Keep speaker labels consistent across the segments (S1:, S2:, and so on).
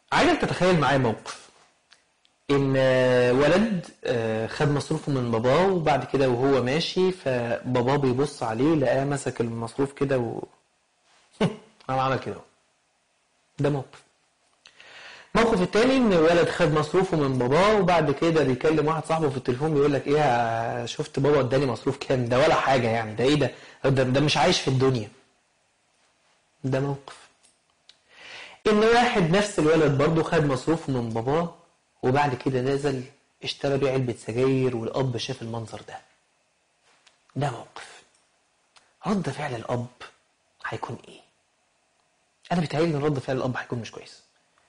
S1: عايزك تتخيل معايا موقف ان آه، ولد آه، خد مصروفه من باباه وبعد كده وهو ماشي فباباه بيبص عليه لقاه مسك المصروف كده و هو عمل كده ده موقف الموقف التاني ان ولد خد مصروفه من باباه وبعد كده بيكلم واحد صاحبه في التليفون بيقول لك ايه يا- شفت بابا اداني مصروف كام ده ولا حاجه يعني ده ايه ده ده, ده مش عايش في الدنيا ده موقف ان واحد نفس الولد برضه خد مصروفه من باباه وبعد كده نزل اشترى بيه علبة سجاير والأب شاف المنظر ده ده موقف رد فعل الأب هيكون إيه؟ أنا بيتهيألي إن رد فعل الأب هيكون مش كويس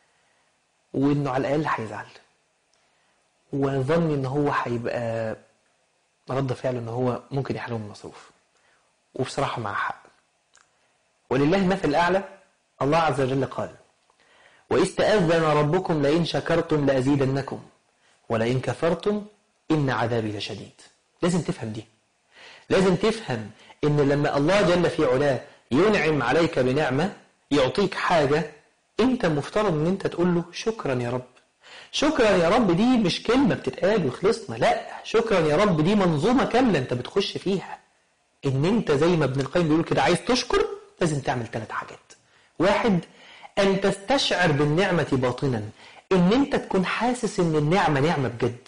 S1: وإنه على الأقل هيزعل وظني إن هو هيبقى رد فعله إن هو ممكن يحرمه المصروف وبصراحة مع حق ولله المثل الأعلى الله عز وجل قال وإذ تأذن ربكم لئن شكرتم لأزيدنكم ولئن كفرتم إن عذابي لشديد لازم تفهم دي لازم تفهم إن لما الله جل في علاه ينعم عليك بنعمة يعطيك حاجة أنت مفترض إن أنت تقول له شكرا يا رب شكرا يا رب دي مش كلمة بتتقال وخلصنا لا شكرا يا رب دي منظومة كاملة أنت بتخش فيها إن أنت زي ما ابن القيم بيقول كده عايز تشكر لازم تعمل ثلاث حاجات واحد أن تستشعر بالنعمة باطنا إن أنت تكون حاسس إن النعمة نعمة بجد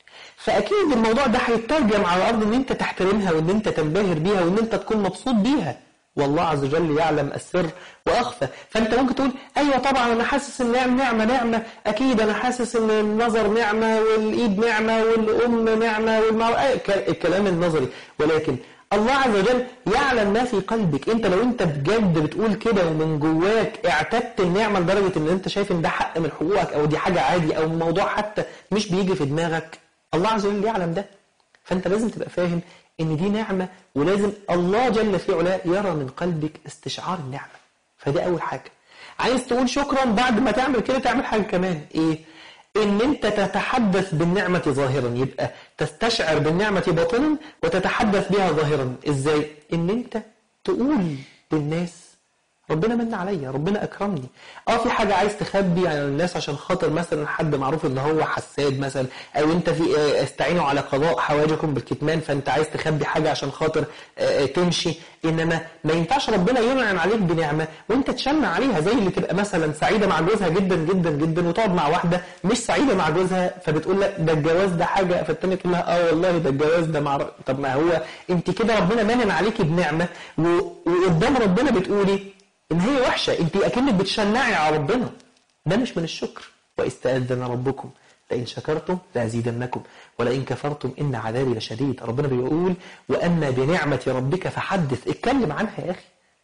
S1: فأكيد الموضوع ده هيترجم على الأرض إن أنت تحترمها وإن أنت تنبهر بيها وإن أنت تكون مبسوط بيها والله عز وجل يعلم السر وأخفى فأنت ممكن تقول أيوة طبعا أنا حاسس إن نعم نعمة نعمة أكيد أنا حاسس إن النظر نعمة والإيد نعمة والأم نعمة والمع... أي ك- الكلام النظري ولكن الله عز وجل يعلم ما في قلبك انت لو انت بجد بتقول كده ومن جواك اعتدت النعمة لدرجة ان انت شايف ان ده حق من حقوقك او دي حاجة عادي او الموضوع حتى مش بيجي في دماغك الله عز وجل يعلم ده فانت لازم تبقى فاهم ان دي نعمة ولازم الله جل في علاه يرى من قلبك استشعار النعمة فدي اول حاجة عايز تقول شكرا بعد ما تعمل كده تعمل حاجة كمان ايه ان انت تتحدث بالنعمة ظاهرا يبقى تستشعر بالنعمة باطنا وتتحدث بها ظاهرا ازاي ان انت تقول للناس ربنا من عليا ربنا اكرمني اه في حاجه عايز تخبي عن الناس عشان خاطر مثلا حد معروف ان هو حساد مثلا او انت في آه، استعينوا على قضاء حوائجكم بالكتمان فانت عايز تخبي حاجه عشان خاطر آه، آه، تمشي انما ما ينفعش ربنا ينعم عليك بنعمه وانت تشمع عليها زي اللي تبقى مثلا سعيده مع جوزها جدا جدا جدا وتقعد مع واحده مش سعيده مع جوزها فبتقول لك ده الجواز ده حاجه فالتانيه تقول لها اه والله ده الجواز ده مع ر- طب ما هو انت كده ربنا منن عليكي بنعمه و- وقدام ربنا بتقولي ان هي وحشه انت اكنك بتشنعي على ربنا ده مش من الشكر واستاذن ربكم لئن شكرتم لازيدنكم ولئن كفرتم ان عذابي لشديد ربنا بيقول واما بنعمه ربك فحدث اتكلم عنها يا اخي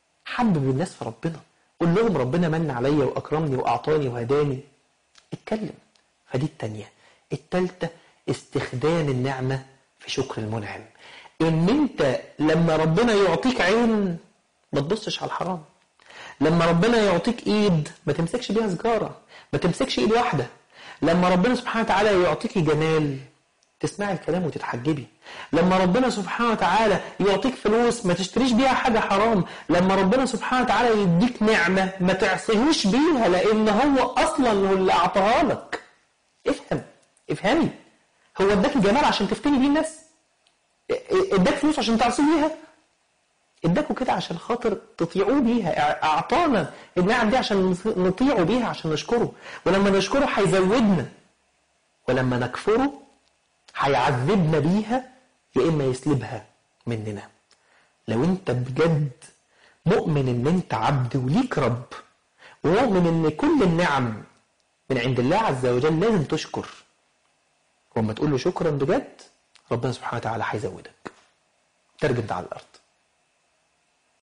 S1: حبب الناس في ربنا قول لهم ربنا من عليا واكرمني واعطاني وهداني اتكلم فدي التانية التالتة استخدام النعمة في شكر المنعم ان انت لما ربنا يعطيك عين ما تبصش على الحرام لما ربنا يعطيك ايد ما تمسكش بيها سجارة ما تمسكش ايد واحدة لما ربنا سبحانه وتعالى يعطيك جمال تسمعي الكلام وتتحجبي لما ربنا سبحانه وتعالى يعطيك فلوس ما تشتريش بيها حاجة حرام لما ربنا سبحانه وتعالى يديك نعمة ما تعصيهوش بيها لأن هو أصلا هو اللي أعطاها لك افهم افهمي هو اداك الجمال عشان تفتني بيه الناس اداك فلوس عشان تعصي بيها اداكوا كده عشان خاطر تطيعوه بيها اعطانا النعم دي عشان نطيعه بيها عشان نشكره ولما نشكره هيزودنا ولما نكفره هيعذبنا بيها يا اما يسلبها مننا لو انت بجد مؤمن ان انت عبد وليك رب ومؤمن ان كل النعم من عند الله عز وجل لازم تشكر وما تقول له شكرا بجد ربنا سبحانه وتعالى هيزودك ترجم ده على الارض